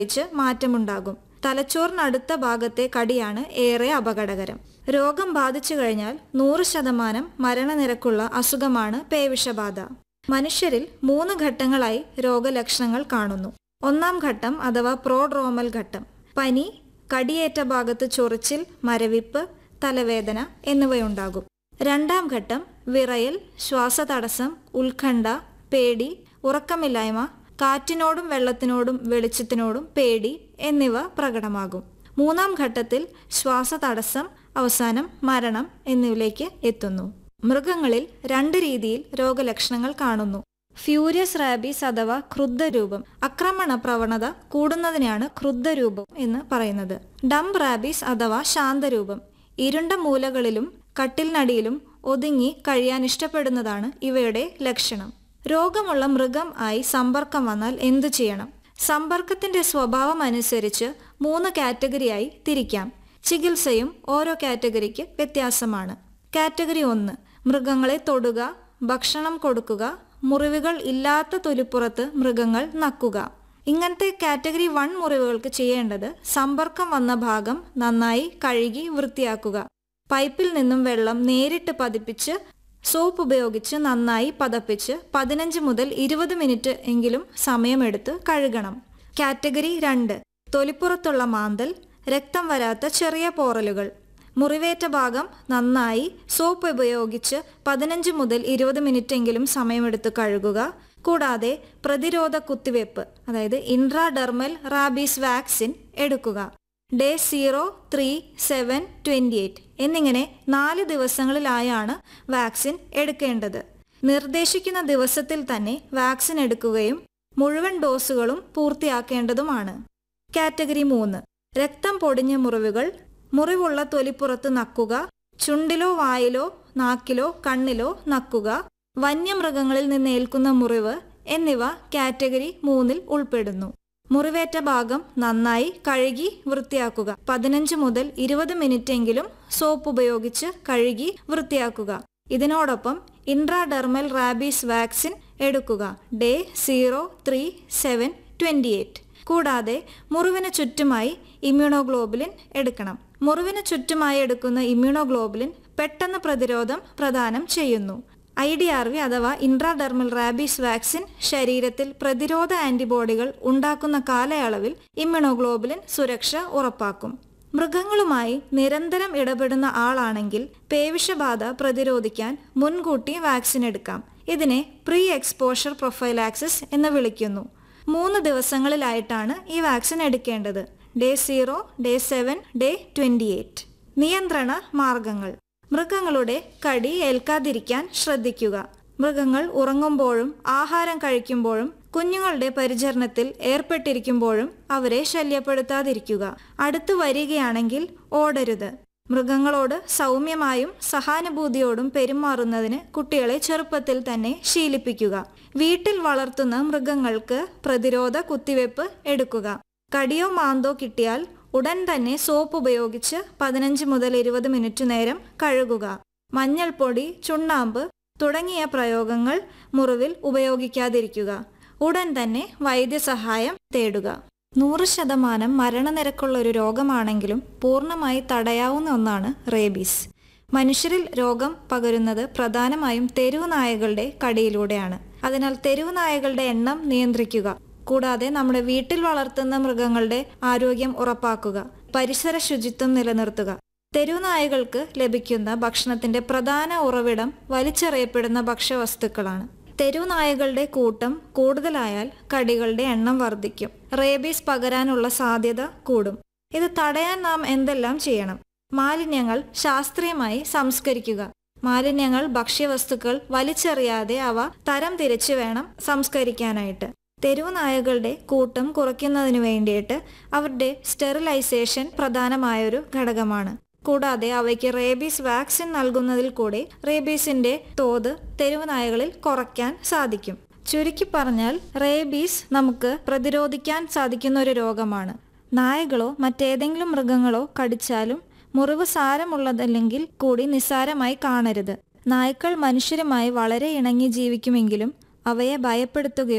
ച്ച് മാറ്റമുണ്ടാകും തലച്ചോറിനടുത്ത ഭാഗത്തെ കടിയാണ് ഏറെ അപകടകരം രോഗം ബാധിച്ചു കഴിഞ്ഞാൽ നൂറ് ശതമാനം മരണനിരക്കുള്ള അസുഖമാണ് പേവിഷബാധ മനുഷ്യരിൽ മൂന്ന് ഘട്ടങ്ങളായി രോഗലക്ഷണങ്ങൾ കാണുന്നു ഒന്നാം ഘട്ടം അഥവാ പ്രോഡ്രോമൽ ഘട്ടം പനി കടിയേറ്റ ഭാഗത്ത് ചൊറിച്ചിൽ മരവിപ്പ് തലവേദന എന്നിവയുണ്ടാകും രണ്ടാം ഘട്ടം വിറയൽ ശ്വാസതടസ്സം ഉത്കണ്ഠ പേടി ഉറക്കമില്ലായ്മ കാറ്റിനോടും വെള്ളത്തിനോടും വെളിച്ചത്തിനോടും പേടി എന്നിവ പ്രകടമാകും മൂന്നാം ഘട്ടത്തിൽ ശ്വാസതടസ്സം അവസാനം മരണം എന്നിവയിലേക്ക് എത്തുന്നു മൃഗങ്ങളിൽ രണ്ട് രീതിയിൽ രോഗലക്ഷണങ്ങൾ കാണുന്നു ഫ്യൂരിയസ് റാബീസ് അഥവാ ക്രുദ്ധരൂപം ആക്രമണ പ്രവണത കൂടുന്നതിനെയാണ് ക്രുദ്ധരൂപം എന്ന് പറയുന്നത് ഡംബ് റാബീസ് അഥവാ ശാന്തരൂപം ഇരുണ്ട മൂലകളിലും കട്ടിലിനടിയിലും ഒതുങ്ങി കഴിയാൻ ഇഷ്ടപ്പെടുന്നതാണ് ഇവയുടെ ലക്ഷണം രോഗമുള്ള മൃഗം ആയി സമ്പർക്കം വന്നാൽ എന്തു ചെയ്യണം സമ്പർക്കത്തിന്റെ സ്വഭാവം അനുസരിച്ച് മൂന്ന് കാറ്റഗറിയായി തിരിക്കാം ചികിത്സയും ഓരോ കാറ്റഗറിക്ക് വ്യത്യാസമാണ് കാറ്റഗറി ഒന്ന് മൃഗങ്ങളെ തൊടുക ഭക്ഷണം കൊടുക്കുക മുറിവുകൾ ഇല്ലാത്ത തൊലിപ്പുറത്ത് മൃഗങ്ങൾ നക്കുക ഇങ്ങനത്തെ കാറ്റഗറി വൺ മുറിവുകൾക്ക് ചെയ്യേണ്ടത് സമ്പർക്കം വന്ന ഭാഗം നന്നായി കഴുകി വൃത്തിയാക്കുക പൈപ്പിൽ നിന്നും വെള്ളം നേരിട്ട് പതിപ്പിച്ച് സോപ്പ് ഉപയോഗിച്ച് നന്നായി പതപ്പിച്ച് പതിനഞ്ച് മുതൽ ഇരുപത് മിനിറ്റ് എങ്കിലും സമയമെടുത്ത് കഴുകണം കാറ്റഗറി രണ്ട് തൊലിപ്പുറത്തുള്ള മാന്തൽ രക്തം വരാത്ത ചെറിയ പോറലുകൾ മുറിവേറ്റ ഭാഗം നന്നായി സോപ്പ് ഉപയോഗിച്ച് പതിനഞ്ച് മുതൽ ഇരുപത് മിനിറ്റെങ്കിലും സമയമെടുത്ത് കഴുകുക കൂടാതെ പ്രതിരോധ കുത്തിവയ്പ്പ് അതായത് ഇൻട്രാഡെർമൽ റാബീസ് വാക്സിൻ എടുക്കുക day zero three seven twenty eight എന്നിങ്ങനെ നാല് ദിവസങ്ങളിലായാണ് വാക്സിൻ എടുക്കേണ്ടത് നിർദ്ദേശിക്കുന്ന ദിവസത്തിൽ തന്നെ വാക്സിൻ എടുക്കുകയും മുഴുവൻ ഡോസുകളും പൂർത്തിയാക്കേണ്ടതുമാണ് കാറ്റഗറി മൂന്ന് രക്തം പൊടിഞ്ഞ മുറിവുകൾ മുറിവുള്ള തൊലിപ്പുറത്ത് നക്കുക ചുണ്ടിലോ വായിലോ നാക്കിലോ കണ്ണിലോ നക്കുക വന്യമൃഗങ്ങളിൽ നിന്ന് ഏൽക്കുന്ന മുറിവ് എന്നിവ കാറ്റഗറി മൂന്നിൽ ഉൾപ്പെടുന്നു മുറിവേറ്റ ഭാഗം നന്നായി കഴുകി വൃത്തിയാക്കുക പതിനഞ്ച് മുതൽ ഇരുപത് മിനിറ്റെങ്കിലും സോപ്പ് ഉപയോഗിച്ച് കഴുകി വൃത്തിയാക്കുക ഇതിനോടൊപ്പം ഇൻട്രാഡെർമൽ റാബീസ് വാക്സിൻ എടുക്കുക day zero three seven twenty eight കൂടാതെ മുറിവിന് ചുറ്റുമായി ഇമ്മ്യൂണോഗ്ലോബുലിൻ എടുക്കണം മുറിവിന് ചുറ്റുമായി എടുക്കുന്ന ഇമ്മ്യൂണോഗ്ലോബുലിൻ പെട്ടെന്ന് പ്രതിരോധം പ്രദാനം ചെയ്യുന്നു ഐ ഡി ആർ വി അഥവാ ഇൻട്രാഡെർമൽ റാബീസ് വാക്സിൻ ശരീരത്തിൽ പ്രതിരോധ ആന്റിബോഡികൾ ഉണ്ടാക്കുന്ന കാലയളവിൽ ഇമ്മ്യൂണോഗ്ലോബുലിൻ സുരക്ഷ ഉറപ്പാക്കും മൃഗങ്ങളുമായി നിരന്തരം ഇടപെടുന്ന ആളാണെങ്കിൽ പേവിഷബാധ പ്രതിരോധിക്കാൻ മുൻകൂട്ടി വാക്സിൻ എടുക്കാം ഇതിനെ പ്രീ എക്സ്പോഷർ പ്രൊഫൈലാക്സിസ് എന്ന് വിളിക്കുന്നു മൂന്ന് ദിവസങ്ങളിലായിട്ടാണ് ഈ വാക്സിൻ എടുക്കേണ്ടത് day zero day seven day twenty eight നിയന്ത്രണ മാർഗങ്ങൾ മൃഗങ്ങളുടെ കടി ഏൽക്കാതിരിക്കാൻ ശ്രദ്ധിക്കുക മൃഗങ്ങൾ ഉറങ്ങുമ്പോഴും ആഹാരം കഴിക്കുമ്പോഴും കുഞ്ഞുങ്ങളുടെ പരിചരണത്തിൽ ഏർപ്പെട്ടിരിക്കുമ്പോഴും അവരെ ശല്യപ്പെടുത്താതിരിക്കുക അടുത്തു വരികയാണെങ്കിൽ ഓടരുത് മൃഗങ്ങളോട് സൗമ്യമായും സഹാനുഭൂതിയോടും പെരുമാറുന്നതിന് കുട്ടികളെ ചെറുപ്പത്തിൽ തന്നെ ശീലിപ്പിക്കുക വീട്ടിൽ വളർത്തുന്ന മൃഗങ്ങൾക്ക് പ്രതിരോധ കുത്തിവെപ്പ് എടുക്കുക കടിയോ മാന്തോ കിട്ടിയാൽ ഉടൻ തന്നെ സോപ്പ് ഉപയോഗിച്ച് പതിനഞ്ച് മുതൽ ഇരുപത് മിനിറ്റ് നേരം കഴുകുക മഞ്ഞൾപ്പൊടി ചുണ്ണാമ്പ് തുടങ്ങിയ പ്രയോഗങ്ങൾ മുറിവിൽ ഉപയോഗിക്കാതിരിക്കുക ഉടൻ തന്നെ വൈദ്യസഹായം തേടുക നൂറ് ശതമാനം മരണനിരക്കുള്ള ഒരു രോഗമാണെങ്കിലും പൂർണ്ണമായി തടയാവുന്ന ഒന്നാണ് റേബീസ് മനുഷ്യരിൽ രോഗം പകരുന്നത് പ്രധാനമായും തെരുവ് നായകളുടെ കടിയിലൂടെയാണ് അതിനാൽ തെരുവ് നായകളുടെ എണ്ണം നിയന്ത്രിക്കുക കൂടാതെ നമ്മുടെ വീട്ടിൽ വളർത്തുന്ന മൃഗങ്ങളുടെ ആരോഗ്യം ഉറപ്പാക്കുക പരിസര ശുചിത്വം നിലനിർത്തുക തെരുവ് നായകൾക്ക് ലഭിക്കുന്ന ഭക്ഷണത്തിന്റെ പ്രധാന ഉറവിടം വലിച്ചെറിയപ്പെടുന്ന ഭക്ഷ്യവസ്തുക്കളാണ് തെരുവ് നായകളുടെ കൂട്ടം കൂടുതലായാൽ കടികളുടെ എണ്ണം വർദ്ധിക്കും റേബീസ് പകരാനുള്ള സാധ്യത കൂടും ഇത് തടയാൻ നാം എന്തെല്ലാം ചെയ്യണം മാലിന്യങ്ങൾ ശാസ്ത്രീയമായി സംസ്കരിക്കുക മാലിന്യങ്ങൾ ഭക്ഷ്യവസ്തുക്കൾ വലിച്ചെറിയാതെ അവ തരം തിരിച്ചു വേണം സംസ്കരിക്കാനായിട്ട് തെരുവ് നായകളുടെ കൂട്ടം കുറയ്ക്കുന്നതിന് വേണ്ടിയിട്ട് അവരുടെ സ്റ്റെറിലൈസേഷൻ പ്രധാനമായൊരു ഘടകമാണ് കൂടാതെ അവയ്ക്ക് റേബീസ് വാക്സിൻ നൽകുന്നതിൽ കൂടി റേബീസിന്റെ തോത് തെരുവ് നായകളിൽ കുറയ്ക്കാൻ സാധിക്കും ചുരുക്കി പറഞ്ഞാൽ റേബീസ് നമുക്ക് പ്രതിരോധിക്കാൻ സാധിക്കുന്ന ഒരു രോഗമാണ് നായകളോ മറ്റേതെങ്കിലും മൃഗങ്ങളോ കടിച്ചാലും മുറിവ് സാരമുള്ളതല്ലെങ്കിൽ കൂടി നിസ്സാരമായി കാണരുത് നായ്ക്കൾ മനുഷ്യരുമായി വളരെ ഇണങ്ങി ജീവിക്കുമെങ്കിലും അവയെ ഭയപ്പെടുത്തുകയോ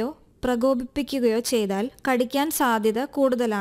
പ്രകോപിപ്പിക്കുകയോ ചെയ്താൽ കടിക്കാൻ സാധ്യത കൂടുതലാണ്